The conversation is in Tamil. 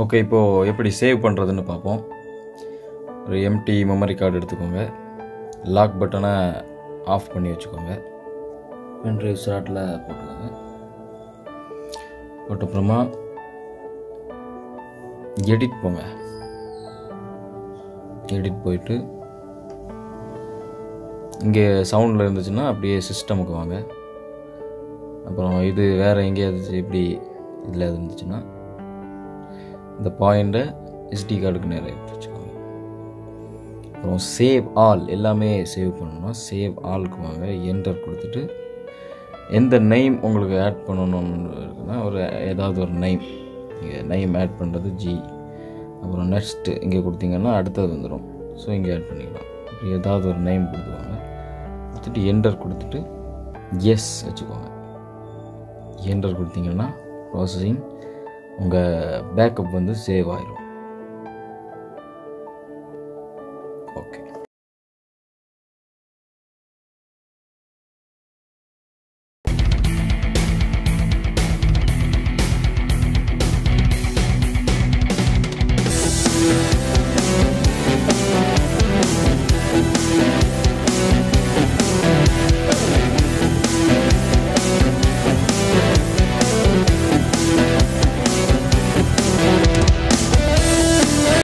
ஓகே இப்போது எப்படி சேவ் பண்ணுறதுன்னு பார்ப்போம் ஒரு எம்டி மெமரி கார்டு எடுத்துக்கோங்க லாக் பட்டனை ஆஃப் பண்ணி வச்சுக்கோங்க பென்ட்ரைவ் ஸ்லாட்டில் போட்டுக்கோங்க போட்ட அப்புறமா எடிட் போங்க எடிட் போயிட்டு இங்கே சவுண்டில் இருந்துச்சுன்னா அப்படியே சிஸ்டமுக்கு வாங்க அப்புறம் இது வேறு எங்கேயாவது எப்படி இதில் இருந்துச்சுன்னா இந்த பாயிண்ட்டை எஸ்டி கார்டுக்கு நேரம் எடுத்து வச்சுக்கோங்க அப்புறம் சேவ் ஆல் எல்லாமே சேவ் பண்ணணும் சேவ் ஆல்க்கு வாங்க என்டர் கொடுத்துட்டு எந்த நெய்ம் உங்களுக்கு ஆட் பண்ணணும்னு இருக்குன்னா ஒரு ஏதாவது ஒரு நெய்ம் இங்கே நெய்ம் ஆட் பண்ணுறது ஜி அப்புறம் நெக்ஸ்ட்டு இங்கே கொடுத்தீங்கன்னா அடுத்தது வந்துடும் ஸோ இங்கே ஆட் பண்ணிக்கலாம் அப்படி ஏதாவது ஒரு நெய்ம் கொடுத்துக்கோங்க கொடுத்துட்டு என்டர் கொடுத்துட்டு எஸ் வச்சுக்கோங்க என்டர் கொடுத்தீங்கன்னா ப்ராசஸிங் உங்கள் பேக்கப் வந்து சேவ் ஆயிரும் ஓகே